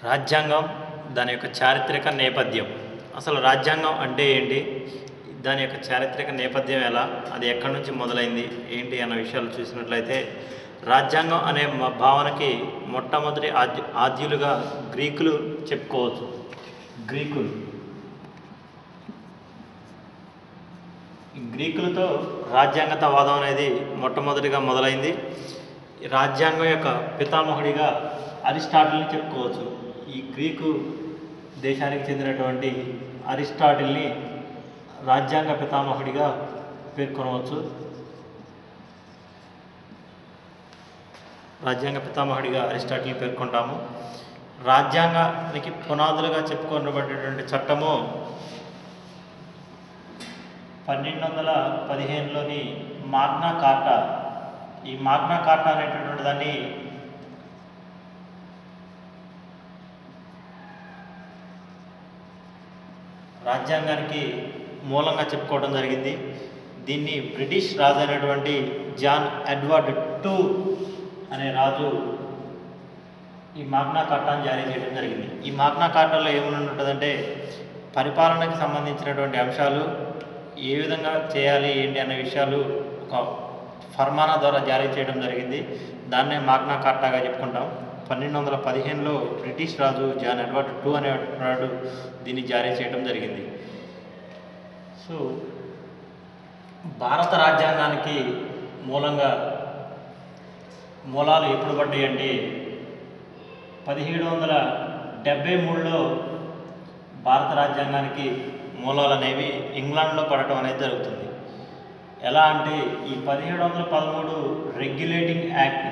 రాజ్యాంగం దాని యొక్క చారిత్రక నేపథ్యం అసలు రాజ్యాంగం అంటే ఏంటి దాని యొక్క చారిత్రక నేపథ్యం ఎలా అది ఎక్కడి నుంచి మొదలైంది ఏంటి అన్న విషయాలు చూసినట్లయితే రాజ్యాంగం అనే మ- భావనకి మొట్టమొదటి ఆద్య ఆద్యులుగా గ్రీకులు చెప్పుకోవచ్చు గ్రీకులు ఈ గ్రీకులతో రాజ్యాంగతవాదం అనేది మొట్టమొదటిగా మొదలైంది ఈ రాజ్యాంగం యొక్క పితామహుడిగా అరిస్టాటిల్ని చెప్పుకోవచ్చు ఈ గ్రీకు దేశానికి చెందినటువంటి అరిస్టాటిల్ని రాజ్యాంగ పితామహుడిగా పేర్కొనవచ్చు రాజ్యాంగ పితామహుడిగా అరిస్టాటిల్ని పేర్కొంటాము రాజ్యాంగానికి పునాదులుగా చెప్పుకోబడేటువంటి చట్టము పన్నెండు వందల పదిహేనులోని మాగ్నా కార్టా ఈ మాగ్నా కార్టా అనేటటువంటి దాన్ని రాజ్యాంగానికి మూలంగా చెప్పుకోవడం జరిగింది దీన్ని బ్రిటిష్ రాజు అయినటువంటి జాన్ ఎడ్వర్డ్ టూ అనే రాజు ఈ మాగ్నా కార్టాను జారీ చేయడం జరిగింది ఈ మాగ్నా కార్టాలో ఏమని ఉంటుందంటే పరిపాలనకి సంబంధించినటువంటి అంశాలు ఏ విధంగా చేయాలి ఏంటి అనే విషయాలు ఒక ఫర్మానా ద్వారా జారీ చేయడం జరిగింది దాన్నే మాగ్నా కార్టాగా చెప్పుకుంటాం పన్నెండు వందల పదిహేనులో బ్రిటిష్ రాజు జాన్ ఎడ్వర్డ్ టూ అనేవాడు దీన్ని జారీ చేయడం జరిగింది సో భారత రాజ్యాంగానికి మూలంగా మూలాలు ఎప్పుడు పడ్డాయి అంటే పదిహేడు వందల డెబ్బై మూడులో భారత రాజ్యాంగానికి మూలాలు అనేవి ఇంగ్లాండ్లో పడటం అనేది జరుగుతుంది ఎలా అంటే ఈ పదిహేడు వందల పదమూడు రెగ్యులేటింగ్ యాక్ట్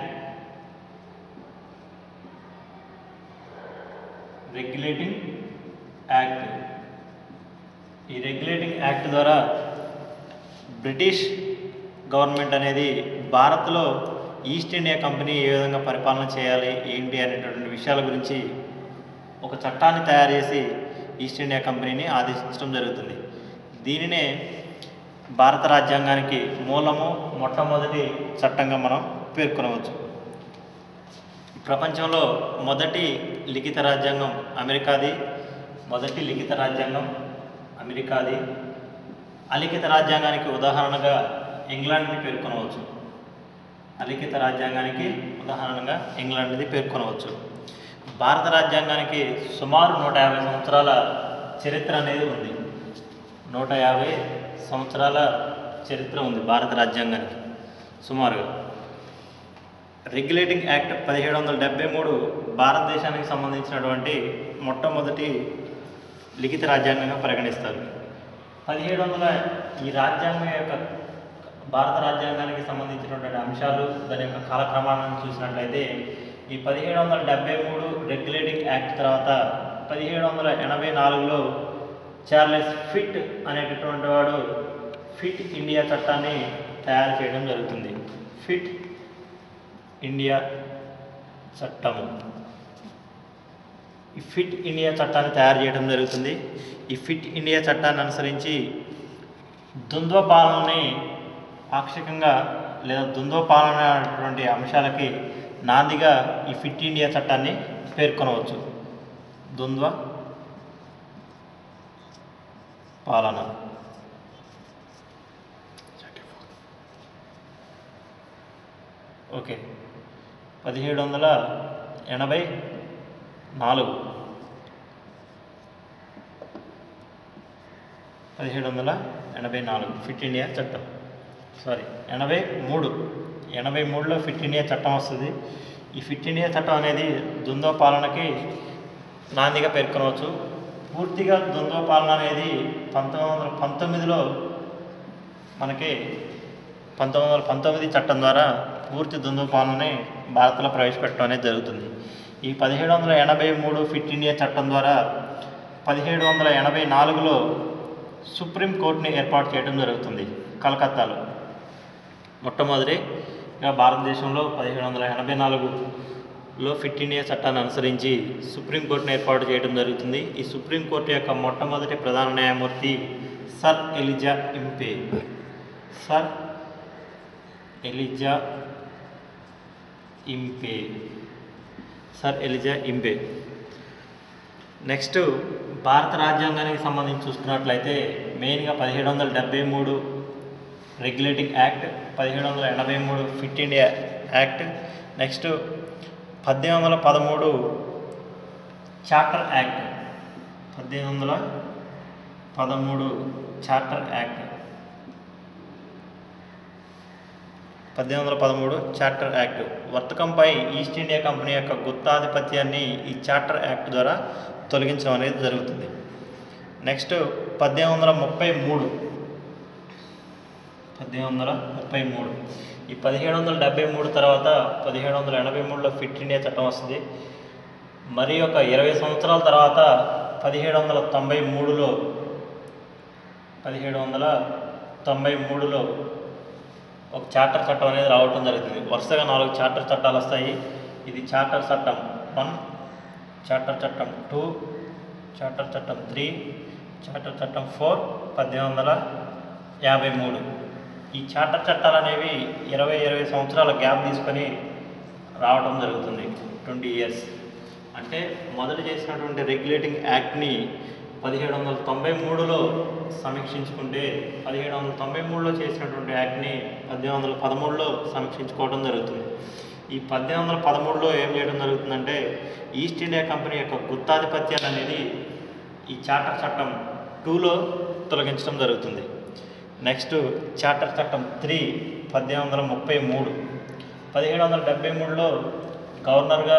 రెగ్యులేటింగ్ యాక్ట్ ఈ రెగ్యులేటింగ్ యాక్ట్ ద్వారా బ్రిటిష్ గవర్నమెంట్ అనేది భారత్లో ఈస్ట్ ఇండియా కంపెనీ ఏ విధంగా పరిపాలన చేయాలి ఏంటి అనేటటువంటి విషయాల గురించి ఒక చట్టాన్ని తయారు చేసి ఈస్ట్ ఇండియా కంపెనీని ఆదేశించడం జరుగుతుంది దీనినే భారత రాజ్యాంగానికి మూలము మొట్టమొదటి చట్టంగా మనం పేర్కొనవచ్చు ప్రపంచంలో మొదటి లిఖిత రాజ్యాంగం అమెరికాది మొదటి లిఖిత రాజ్యాంగం అమెరికాది అలిఖిత రాజ్యాంగానికి ఉదాహరణగా ఇంగ్లాండ్ని పేర్కొనవచ్చు అలిఖిత రాజ్యాంగానికి ఉదాహరణగా ఇంగ్లాండ్ది పేర్కొనవచ్చు భారత రాజ్యాంగానికి సుమారు నూట యాభై సంవత్సరాల చరిత్ర అనేది ఉంది నూట యాభై సంవత్సరాల చరిత్ర ఉంది భారత రాజ్యాంగానికి సుమారుగా రెగ్యులేటింగ్ యాక్ట్ పదిహేడు వందల డెబ్బై మూడు భారతదేశానికి సంబంధించినటువంటి మొట్టమొదటి లిఖిత రాజ్యాంగంగా పరిగణిస్తారు పదిహేడు వందల ఈ రాజ్యాంగం యొక్క భారత రాజ్యాంగానికి సంబంధించినటువంటి అంశాలు దాని యొక్క కాలక్రమాలను చూసినట్లయితే ఈ పదిహేడు వందల డెబ్బై మూడు రెగ్యులేటింగ్ యాక్ట్ తర్వాత పదిహేడు వందల ఎనభై నాలుగులో చార్లెస్ ఫిట్ అనేటటువంటి వాడు ఫిట్ ఇండియా చట్టాన్ని తయారు చేయడం జరుగుతుంది ఫిట్ ఇండియా చట్టము ఈ ఫిట్ ఇండియా చట్టాన్ని తయారు చేయడం జరుగుతుంది ఈ ఫిట్ ఇండియా చట్టాన్ని అనుసరించి ద్వంద్వ పాలనని పాక్షికంగా లేదా ద్వంద్వ పాలన అనేటువంటి అంశాలకి నాందిగా ఈ ఫిట్ ఇండియా చట్టాన్ని పేర్కొనవచ్చు ద్వంద్వ పాలన ఓకే పదిహేడు వందల ఎనభై నాలుగు పదిహేడు వందల ఎనభై నాలుగు ఫిట్ ఇండియా చట్టం సారీ ఎనభై మూడు ఎనభై మూడులో ఫిట్ ఇండియా చట్టం వస్తుంది ఈ ఫిట్ ఇండియా చట్టం అనేది ద్వంద్వ పాలనకి నాందిగా పేర్కొనవచ్చు పూర్తిగా ద్వంద్వ పాలన అనేది పంతొమ్మిది వందల పంతొమ్మిదిలో మనకి పంతొమ్మిది వందల పంతొమ్మిది చట్టం ద్వారా పూర్తి ద్వంద్వ పాలనని భారత్లో ప్రవేశపెట్టడం అనేది జరుగుతుంది ఈ పదిహేడు వందల ఎనభై మూడు ఫిట్ ఇండియా చట్టం ద్వారా పదిహేడు వందల ఎనభై నాలుగులో సుప్రీం కోర్టుని ఏర్పాటు చేయడం జరుగుతుంది కలకత్తాలో మొట్టమొదటిగా భారతదేశంలో పదిహేడు వందల ఎనభై నాలుగులో ఫిట్ ఇండియా చట్టాన్ని అనుసరించి సుప్రీంకోర్టును ఏర్పాటు చేయడం జరుగుతుంది ఈ సుప్రీంకోర్టు యొక్క మొట్టమొదటి ప్రధాన న్యాయమూర్తి sir Elijah Impey sir Elijah Impey sir Elijah Impey next భారత రాజ్యాంగానికి సంబంధించి చూసుకున్నట్లయితే మెయిన్గా పదిహేడు వందల డెబ్బై మూడు రెగ్యులేటింగ్ యాక్ట్ పదిహేడు వందల ఎనభై మూడు ఫిట్ ఇండియా యాక్ట్ నెక్స్ట్ పద్దెనిమిది వందల పదమూడు చార్టర్ యాక్ట్ పద్దెనిమిది వందల పదమూడు చార్టర్ యాక్ట్ పద్దెనిమిది వందల పదమూడు చార్టర్ యాక్ట్ వర్తకంపై ఈస్ట్ ఇండియా కంపెనీ యొక్క గుత్తాధిపత్యాన్ని ఈ చార్టర్ యాక్ట్ ద్వారా తొలగించడం అనేది జరుగుతుంది నెక్స్ట్ పద్దెనిమిది వందల ముప్పై మూడు పద్దెనిమిది వందల ముప్పై మూడు ఈ పదిహేడు వందల డెబ్బై మూడు తర్వాత పదిహేడు వందల ఎనభై మూడులో ఫిట్ ఇండియా చట్టం వస్తుంది మరి ఒక ఇరవై సంవత్సరాల తర్వాత పదిహేడు వందల తొంభై మూడులో పదిహేడు వందల తొంభై మూడులో ఒక చార్టర్ చట్టం అనేది రావటం జరుగుతుంది వరుసగా నాలుగు చార్టర్ చట్టాలు వస్తాయి ఇది చార్టర్ చట్టం వన్ చార్టర్ చట్టం టూ చార్టర్ చట్టం త్రీ చార్టర్ చట్టం ఫోర్ పద్దెనిమిది వందల యాభై మూడు ఈ చార్టర్ చట్టాలు అనేవి ఇరవై ఇరవై సంవత్సరాల గ్యాప్ తీసుకొని రావటం జరుగుతుంది ట్వంటీ ఇయర్స్ అంటే మొదట చేసినటువంటి రెగ్యులేటింగ్ యాక్ట్ని పదిహేడు వందల తొంభై మూడులో సమీక్షించుకుంటే పదిహేడు వందల తొంభై మూడులో చేసినటువంటి యాక్ట్ని పద్దెనిమిది వందల పదమూడులో సమీక్షించుకోవడం జరుగుతుంది ఈ పద్దెనిమిది వందల పదమూడులో ఏం చేయడం జరుగుతుందంటే ఈస్ట్ ఇండియా కంపెనీ యొక్క గుత్తాధిపత్యాన్ని అనేది ఈ చార్టర్ చట్టం టూలో తొలగించడం జరుగుతుంది నెక్స్ట్ చార్టర్ చట్టం త్రీ పద్దెనిమిది వందల ముప్పై మూడు పదిహేడు వందల డెబ్బై మూడులో గవర్నర్గా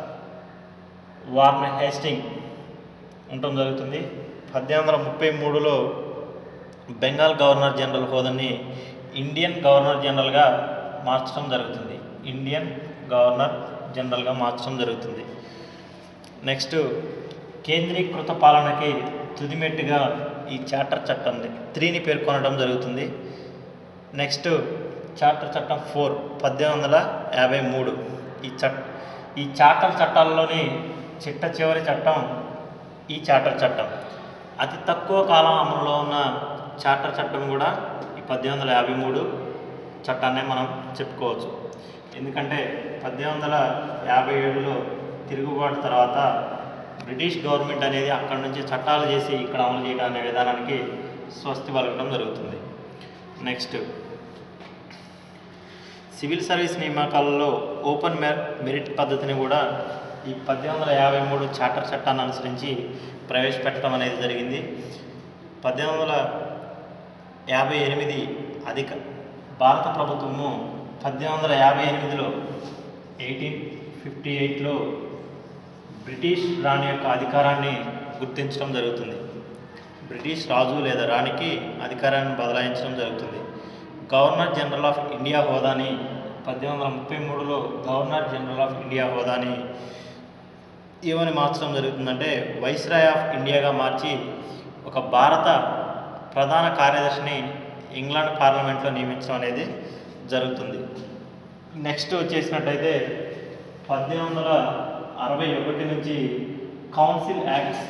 వార్న్ హేస్టింగ్ ఉండటం జరుగుతుంది పద్దెనిమిది వందల ముప్పై మూడులో బెంగాల్ గవర్నర్ జనరల్ హోదాని ఇండియన్ గవర్నర్ జనరల్గా మార్చడం జరుగుతుంది ఇండియన్ గవర్నర్ జనరల్గా మార్చడం జరుగుతుంది నెక్స్ట్ కేంద్రీకృత పాలనకి తుదిమెట్టుగా ఈ చార్టర్ చట్టం త్రీని పేర్కొనడం జరుగుతుంది నెక్స్ట్ చార్టర్ చట్టం ఫోర్ పద్దెనిమిది వందల యాభై మూడు ఈ చట్ ఈ చార్టర్ చట్టాల్లోని చిట్ట చివరి చట్టం ఈ చార్టర్ చట్టం అతి తక్కువ కాలం అమలులో ఉన్న చార్టర్ చట్టం కూడా ఈ పద్దెనిమిది వందల యాభై మూడు చట్టాన్నే మనం చెప్పుకోవచ్చు ఎందుకంటే పద్దెనిమిది వందల యాభై ఏడులో తిరుగుబాటు తర్వాత బ్రిటిష్ గవర్నమెంట్ అనేది అక్కడి నుంచి చట్టాలు చేసి ఇక్కడ అమలు చేయడం అనే విధానానికి స్వస్తి పలకడం జరుగుతుంది నెక్స్ట్ సివిల్ సర్వీస్ నియామకాలలో ఓపెన్ మె- మెరిట్ పద్ధతిని కూడా ఈ పద్దెనిమిది వందల యాభై మూడు చార్టర్ చట్టాన్ని అనుసరించి ప్రవేశపెట్టడం అనేది జరిగింది పద్దెనిమిది వందల యాభై ఎనిమిది అధిక భారత ప్రభుత్వము పద్దెనిమిది వందల యాభై ఎనిమిదిలో ఎయిటీన్ ఫిఫ్టీ ఎయిట్లో బ్రిటిష్ రాణి యొక్క అధికారాన్ని గుర్తించడం జరుగుతుంది బ్రిటిష్ రాజు లేదా రాణికి అధికారాన్ని బదలాయించడం జరుగుతుంది గవర్నర్ జనరల్ ఆఫ్ ఇండియా హోదాని పద్దెనిమిది వందల ముప్పై మూడులో గవర్నర్ జనరల్ ఆఫ్ ఇండియా హోదాని ఏమని మార్చడం జరుగుతుందంటే వైస్రాయ్ ఆఫ్ ఇండియాగా మార్చి ఒక భారత ప్రధాన కార్యదర్శిని ఇంగ్లాండ్ పార్లమెంట్లో నియమించడం అనేది జరుగుతుంది నెక్స్ట్ వచ్చేసినట్టయితే పద్దెనిమిది వందల అరవై ఒకటి నుంచి కౌన్సిల్ యాక్ట్స్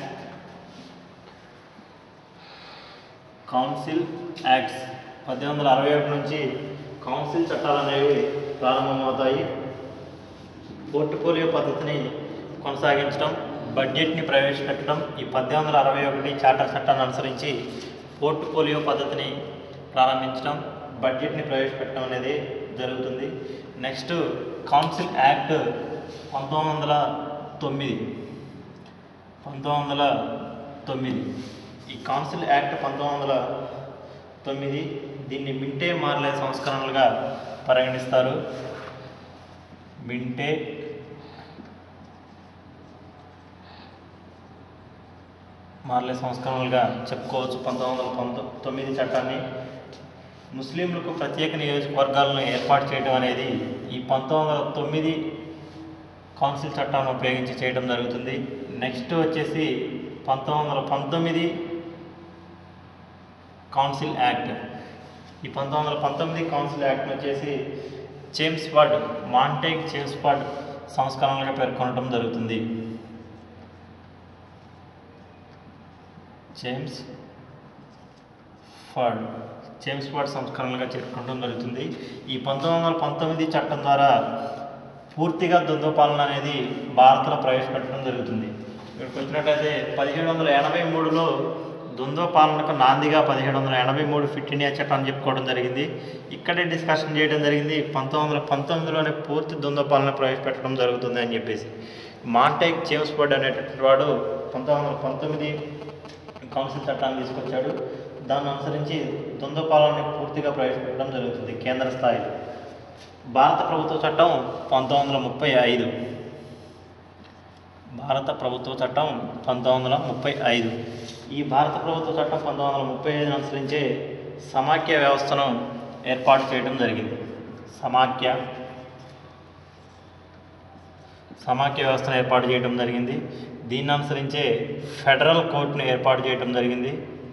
కౌన్సిల్ యాక్ట్స్ పద్దెనిమిది వందల అరవై ఒకటి నుంచి కౌన్సిల్ చట్టాలు అనేవి ప్రారంభమవుతాయి పోర్ట్ఫోలియో పద్ధతిని కొనసాగించడం బడ్జెట్ని ప్రవేశపెట్టడం ఈ పద్దెనిమిది వందల అరవై ఒకటి చార్టర్ చట్టాన్ని అనుసరించి పోర్ట్ఫోలియో పద్ధతిని ప్రారంభించడం బడ్జెట్ని ప్రవేశపెట్టడం అనేది జరుగుతుంది నెక్స్ట్ కౌన్సిల్ యాక్ట్ పంతొమ్మిది వందల తొమ్మిది పంతొమ్మిది వందల తొమ్మిది ఈ కౌన్సిల్ యాక్ట్ పంతొమ్మిది వందల తొమ్మిది దీన్ని మింటే మార్లే సంస్కరణలుగా పరిగణిస్తారు మింటే మార్లే సంస్కరణలుగా చెప్పుకోవచ్చు పంతొమ్మిది వందల పంతొ తొమ్మిది చట్టాన్ని ముస్లింలకు ప్రత్యేక నియోజకవర్గాలను ఏర్పాటు చేయడం అనేది ఈ పంతొమ్మిది వందల తొమ్మిది కౌన్సిల్ చట్టాన్ని ఉపయోగించి చేయడం జరుగుతుంది నెక్స్ట్ వచ్చేసి పంతొమ్మిది వందల పంతొమ్మిది కౌన్సిల్ యాక్ట్ ఈ పంతొమ్మిది వందల పంతొమ్మిది కౌన్సిల్ యాక్ట్ని వచ్చేసి Chelmsford Montagu Chelmsford సంస్కరణలుగా పేర్కొనడం జరుగుతుంది జేమ్స్ ఫర్డ్ జేమ్స్ ఫర్డ్ సంస్కరణలుగా చేర్చుకోవడం జరుగుతుంది ఈ పంతొమ్మిది వందల పంతొమ్మిది చట్టం ద్వారా పూర్తిగా ద్వంద్వ పాలన అనేది భారత్లో ప్రవేశపెట్టడం జరుగుతుంది ఇక్కడికి వచ్చినట్లయితే పదిహేడు వందల ఎనభై మూడులో ద్వంద్వ పాలనకు నాందిగా పదిహేడు వందల ఎనభై మూడు ఫిట్ ఇండియా చట్టాన్ని చెప్పుకోవడం జరిగింది ఇక్కడే డిస్కషన్ చేయడం జరిగింది పంతొమ్మిది వందల పంతొమ్మిదిలోనే పూర్తి ద్వంద్వ పాలన ప్రవేశపెట్టడం జరుగుతుంది అని చెప్పేసి మాంటేక్ జేమ్స్ బర్డ్ అనేటటువంటి వాడు పంతొమ్మిది వందల పంతొమ్మిది కౌన్సిల్ చట్టాన్ని తీసుకొచ్చాడు దాన్ని అనుసరించి ద్వంద్వ పాలనని పూర్తిగా ప్రవేశపెట్టడం జరుగుతుంది కేంద్ర స్థాయిలో భారత ప్రభుత్వ చట్టం పంతొమ్మిది వందల ముప్పై ఐదు భారత ప్రభుత్వ చట్టం పంతొమ్మిది వందల ముప్పై ఐదు ఈ భారత ప్రభుత్వ చట్టం పంతొమ్మిది వందల ముప్పై ఐదును అనుసరించే సమాఖ్య వ్యవస్థను ఏర్పాటు చేయడం జరిగింది సమాఖ్య సమాఖ్య వ్యవస్థను ఏర్పాటు చేయడం జరిగింది దీన్ని అనుసరించే ఫెడరల్ కోర్టును ఏర్పాటు చేయడం జరిగింది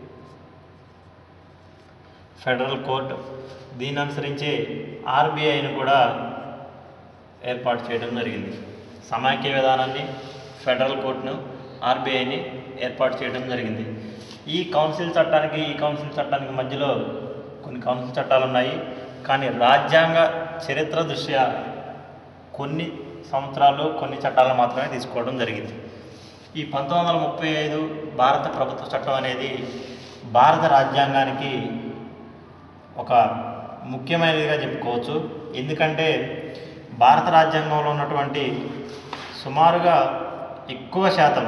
ఫెడరల్ కోర్టు దీన్ని అనుసరించే ఆర్బీఐని కూడా ఏర్పాటు చేయడం జరిగింది సమాఖ్య విధానాన్ని ఫెడరల్ కోర్టును ఆర్బీఐని ఏర్పాటు చేయడం జరిగింది ఈ కౌన్సిల్ చట్టానికి ఈ కౌన్సిల్ చట్టానికి మధ్యలో కొన్ని కౌన్సిల్ చట్టాలు ఉన్నాయి కానీ రాజ్యాంగ చరిత్ర దృష్ట్యా కొన్ని సంవత్సరాలు కొన్ని చట్టాలను మాత్రమే తీసుకోవడం జరిగింది ఈ పంతొమ్మిది వందల ముప్పై ఐదు భారత ప్రభుత్వ చట్టం అనేది భారత రాజ్యాంగానికి ఒక ముఖ్యమైనదిగా చెప్పుకోవచ్చు ఎందుకంటే భారత రాజ్యాంగంలో ఉన్నటువంటి సుమారుగా ఎక్కువ శాతం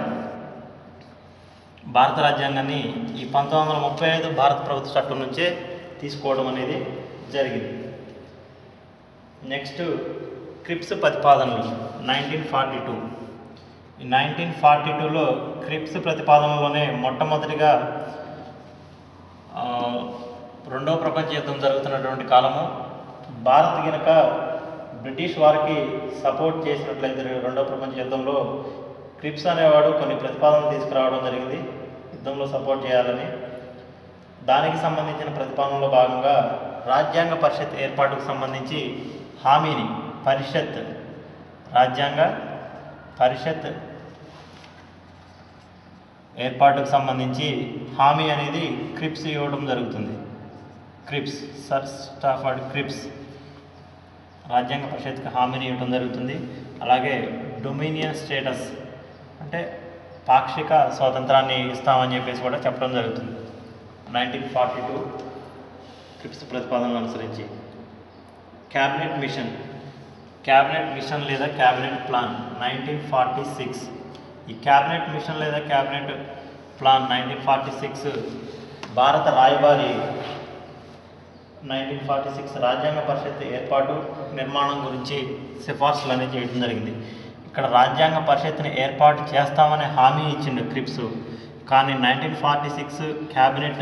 భారత రాజ్యాంగాన్ని ఈ పంతొమ్మిది వందల ముప్పై ఐదు భారత ప్రభుత్వ చట్టం నుంచే తీసుకోవడం అనేది జరిగింది నెక్స్ట్ క్రిప్స్ ప్రతిపాదనలు నైన్టీన్ ఫార్టీ టూ ఈ నైన్టీన్ ఫార్టీ టూలో క్రిప్స్ ప్రతిపాదనలోనే మొట్టమొదటిగా ఆ, రెండవ ప్రపంచ యుద్ధం జరుగుతున్నటువంటి కాలము భారత్ గినక బ్రిటిష్ వారికి సపోర్ట్ చేసినట్లయితే రెండవ ప్రపంచ యుద్ధంలో క్రిప్స్ అనేవాడు కొన్ని ప్రతిపాదనలు తీసుకురావడం జరిగింది యుద్ధంలో సపోర్ట్ చేయాలని దానికి సంబంధించిన ప్రతిపాదనలో భాగంగా రాజ్యాంగ పరిషత్ ఏర్పాటుకు సంబంధించి హామీని పరిషత్ రాజ్యాంగ పరిషత్ ఏర్పాటుకు సంబంధించి హామీ అనేది క్రిప్స్ ఇవ్వడం జరుగుతుంది క్రిప్స్ సర్ స్టాఫర్డ్ క్రిప్స్ రాజ్యాంగ పరిషత్కి హామీని ఇవ్వడం జరుగుతుంది అలాగే డొమినియన్ స్టేటస్ అంటే పాక్షిక స్వాతంత్రాన్ని ఇస్తామని చెప్పేసి కూడా చెప్పడం జరుగుతుంది నైన్టీన్ ఫార్టీ టూ క్రిప్స్ ప్రతిపాదనలు అనుసరించి క్యాబినెట్ మిషన్ క్యాబినెట్ మిషన్ లేదా cabinet plan nineteen forty six ఈ క్యాబినెట్ మిషన్ లేదా cabinet plan nineteen forty six భారత రాయబారి నైన్టీన్ ఫార్టీ సిక్స్ రాజ్యాంగ పరిషత్ ఏర్పాటు నిర్మాణం గురించి సిఫార్సులు అనేది చేయడం జరిగింది ఇక్కడ రాజ్యాంగ పరిషత్ని ఏర్పాటు చేస్తామని హామీ ఇచ్చిండు క్రిప్స్ కానీ nineteen forty six cabinet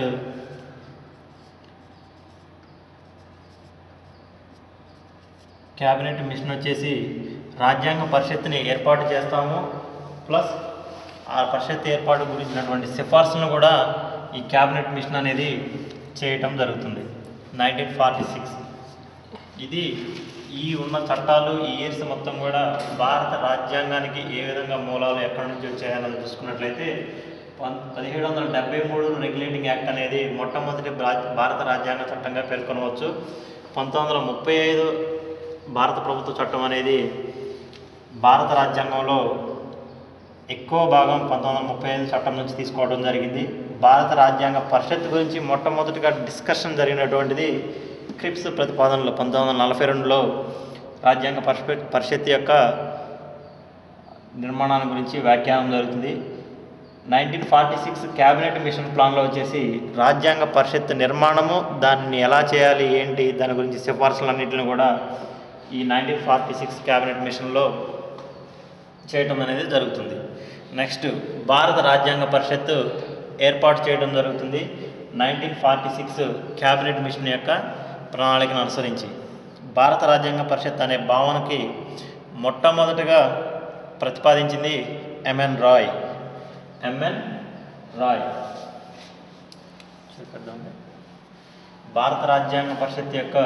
cabinet mission వచ్చేసి రాజ్యాంగ పరిషత్ని ఏర్పాటు చేస్తాము ప్లస్ ఆ పరిషత్ ఏర్పాటు గురించినటువంటి సిఫార్సులను కూడా ఈ క్యాబినెట్ మిషన్ అనేది చేయటం జరుగుతుంది నైన్టీన్ ఫార్టీ సిక్స్ ఇది ఈ ఉన్న చట్టాలు ఈ ఇయర్స్ మొత్తం కూడా భారత రాజ్యాంగానికి ఏ విధంగా మూలాలు ఎక్కడి నుంచి వచ్చాయన్నది చూసుకున్నట్లయితే పం పదిహేడు వందల డెబ్బై మూడు రెగ్యులేటింగ్ యాక్ట్ అనేది మొట్టమొదటి భా- భారత రాజ్యాంగ చట్టంగా పేర్కొనవచ్చు పంతొమ్మిది వందల ముప్పై ఐదు భారత ప్రభుత్వ చట్టం అనేది భారత రాజ్యాంగంలో ఎక్కువ భాగం పంతొమ్మిది వందల ముప్పై ఐదు చట్టం నుంచి తీసుకోవడం జరిగింది భారత రాజ్యాంగ పరిషత్ గురించి మొట్టమొదటిగా డిస్కషన్ జరిగినటువంటిది క్రిప్స్ ప్రతిపాదనలు పంతొమ్మిది వందల నలభై రెండులో రాజ్యాంగ పరిషత్ పరిషత్ యొక్క నిర్మాణాన్ని గురించి వ్యాఖ్యానం జరుగుతుంది nineteen forty six cabinet mission ప్లాన్లో వచ్చేసి రాజ్యాంగ పరిషత్ నిర్మాణము దాన్ని ఎలా చేయాలి ఏంటి దాని గురించి సిఫార్సులన్నింటిని కూడా ఈ నైన్టీన్ ఫార్టీ సిక్స్ క్యాబినెట్ మిషన్లో చేయటం అనేది జరుగుతుంది నెక్స్ట్ భారత రాజ్యాంగ పరిషత్ ఏర్పాటు చేయడం జరుగుతుంది nineteen forty six cabinet mission యొక్క ప్రణాళికను అనుసరించి భారత రాజ్యాంగ పరిషత్ అనే భావనకి మొట్టమొదటిగా ప్రతిపాదించింది ఎంఎన్ రాయ్ ఎంఎన్ రాయ్ చూపిద్దాము భారత రాజ్యాంగ పరిషత్ యొక్క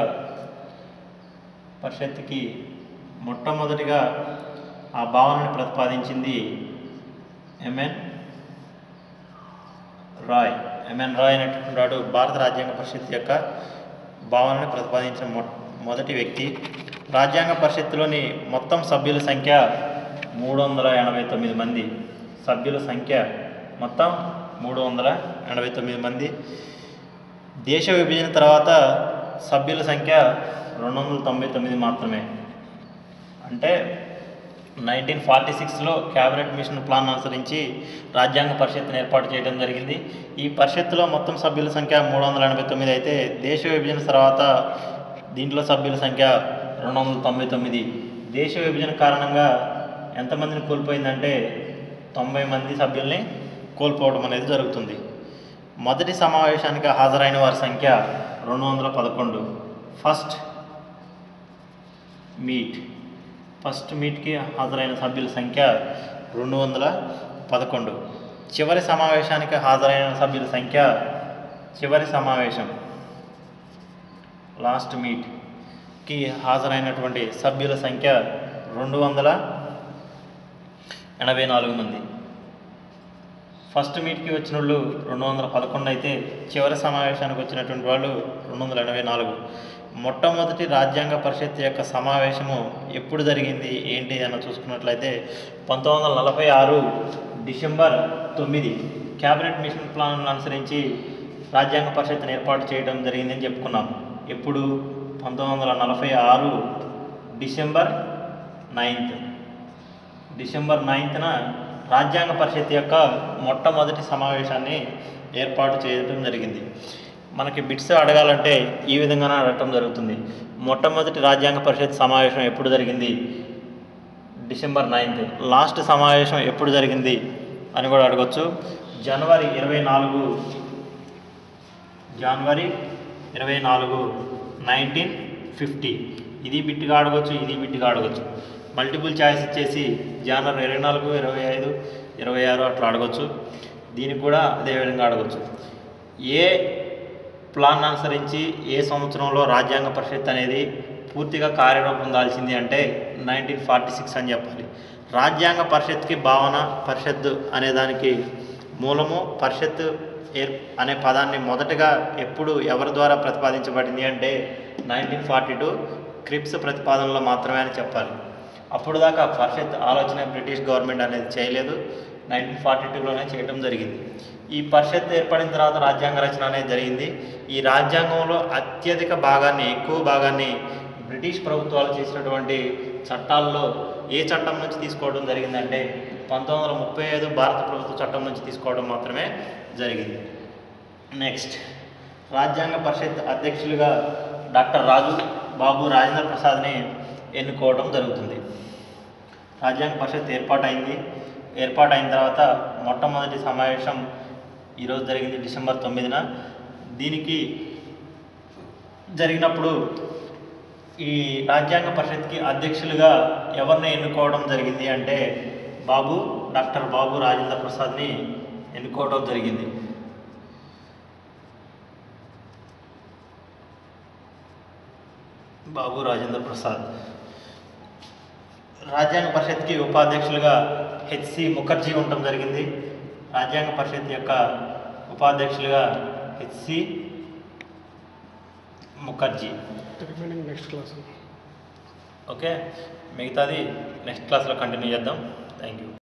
పరిషత్కి మొట్టమొదటిగా ఆ భావనని ప్రతిపాదించింది ఎంఎన్ రాయ్ ఎంఎన్ రాయ్ అనేటువంటి వాడు భారత రాజ్యాంగ పరిషత్ యొక్క భావనని ప్రతిపాదించిన మొ మొదటి వ్యక్తి రాజ్యాంగ పరిషత్తులోని మొత్తం సభ్యుల సంఖ్య మూడు వందల ఎనభై తొమ్మిది మంది సభ్యుల సంఖ్య మొత్తం మూడు వందల ఎనభై తొమ్మిది మంది దేశ విభజన తర్వాత సభ్యుల సంఖ్య రెండు వందల తొంభై తొమ్మిది మాత్రమే అంటే నైన్టీన్ ఫార్టీ సిక్స్లో క్యాబినెట్ మిషన్ ప్లాన్ అనుసరించి రాజ్యాంగ పరిషత్తును ఏర్పాటు చేయడం జరిగింది ఈ పరిషత్తులో మొత్తం సభ్యుల సంఖ్య మూడు వందల ఎనభై తొమ్మిది అయితే దేశ విభజన తర్వాత దీంట్లో సభ్యుల సంఖ్య రెండు వందల తొంభై తొమ్మిది దేశ విభజన కారణంగా ఎంతమందిని కోల్పోయిందంటే తొంభై మంది సభ్యుల్ని కోల్పోవడం అనేది జరుగుతుంది మొదటి సమావేశానికి హాజరైన వారి సంఖ్య రెండు వందల పదకొండు ఫస్ట్ మీట్ ఫస్ట్ మీట్కి హాజరైన సభ్యుల సంఖ్య రెండు వందల పదకొండు చివరి సమావేశానికి హాజరైన సభ్యుల సంఖ్య చివరి సమావేశం లాస్ట్ మీట్కి హాజరైనటువంటి సభ్యుల సంఖ్య రెండు వందల ఎనభై నాలుగు మంది ఫస్ట్ మీట్కి వచ్చిన వాళ్ళు రెండు వందల పదకొండు అయితే చివరి సమావేశానికి వచ్చినటువంటి వాళ్ళు రెండు వందల ఎనభై నాలుగు మొట్టమొదటి రాజ్యాంగ పరిషత్ యొక్క సమావేశము ఎప్పుడు జరిగింది ఏంటి అని చూసుకున్నట్లయితే పంతొమ్మిది వందల నలభై ఆరు డిసెంబర్ తొమ్మిది క్యాబినెట్ మిషన్ ప్లాన్ అనుసరించి రాజ్యాంగ పరిషత్తును ఏర్పాటు చేయడం జరిగిందని చెప్పుకున్నాం ఎప్పుడు పంతొమ్మిది వందల నలభై ఆరు డిసెంబర్ నైన్త్ డిసెంబర్ నైన్త్న రాజ్యాంగ పరిషత్ యొక్క మొట్టమొదటి సమావేశాన్ని ఏర్పాటు చేయడం జరిగింది మనకి బిట్స్ అడగాలంటే ఈ విధంగానే అడగటం జరుగుతుంది మొట్టమొదటి రాజ్యాంగ పరిషత్ సమావేశం ఎప్పుడు జరిగింది డిసెంబర్ నైన్త్ లాస్ట్ సమావేశం ఎప్పుడు జరిగింది అని కూడా అడగచ్చు జనవరి ఇరవై నాలుగు జనవరి ఇరవై నాలుగు నైన్టీన్ ఫిఫ్టీ ఇది బిట్గా అడగచ్చు ఇది బిట్గా అడగచ్చు మల్టిపుల్ ఛాయిస్ ఇచ్చేసి జనవరి ఇరవై నాలుగు ఇరవై ఐదు ఇరవై ఆరు అట్లా అడగచ్చు దీనికి కూడా అదే విధంగా అడగచ్చు ఏ ప్లాన్ అనుసరించి ఏ సంవత్సరంలో రాజ్యాంగ పరిషత్ అనేది పూర్తిగా కార్యరూపం దాల్చింది అంటే నైన్టీన్ ఫార్టీ సిక్స్ అని చెప్పాలి రాజ్యాంగ పరిషత్కి భావన పరిషత్ అనే దానికి మూలము పరిషత్ ఏర్ అనే పదాన్ని మొదటగా ఎప్పుడు ఎవరి ద్వారా ప్రతిపాదించబడింది అంటే నైన్టీన్ ఫార్టీ టూ క్రిప్స్ ప్రతిపాదనలో మాత్రమే అని చెప్పాలి అప్పుడు దాకా పరిషత్ ఆలోచన బ్రిటిష్ గవర్నమెంట్ అనేది చేయలేదు నైన్టీన్ ఫార్టీ టూలోనే చేయడం జరిగింది ఈ పరిషత్ ఏర్పడిన తర్వాత రాజ్యాంగ రచన అనేది జరిగింది ఈ రాజ్యాంగంలో అత్యధిక భాగాన్ని ఎక్కువ భాగాన్ని బ్రిటిష్ ప్రభుత్వాలు చేసినటువంటి చట్టాల్లో ఏ చట్టం నుంచి తీసుకోవడం జరిగిందంటే పంతొమ్మిది వందల ముప్పై ఐదు భారత ప్రభుత్వ చట్టం నుంచి తీసుకోవడం మాత్రమే జరిగింది నెక్స్ట్ రాజ్యాంగ పరిషత్ అధ్యక్షులుగా డాక్టర్ రాజు బాబు రాజేంద్ర ప్రసాద్ని ఎన్నుకోవడం జరుగుతుంది రాజ్యాంగ పరిషత్ ఏర్పాటైంది ఏర్పాటైన తర్వాత మొట్టమొదటి సమావేశం ఈరోజు జరిగింది డిసెంబర్ తొమ్మిదిన దీనికి జరిగినప్పుడు ఈ రాజ్యాంగ పరిషత్కి అధ్యక్షులుగా ఎవరిని ఎన్నుకోవడం జరిగింది అంటే బాబు డాక్టర్ బాబు రాజేంద్ర ప్రసాద్ని ఎన్నుకోవడం జరిగింది బాబు రాజేంద్ర ప్రసాద్ రాజ్యాంగ పరిషత్కి ఉపాధ్యక్షులుగా హెచ్సి ముఖర్జీ ఉండటం జరిగింది రాజ్యాంగ పరిషత్ యొక్క ఉపాధ్యక్షులుగా HC Mukherjee remaining next class okay మిగతాది నెక్స్ట్ క్లాస్లో కంటిన్యూ చేద్దాం థ్యాంక్ యూ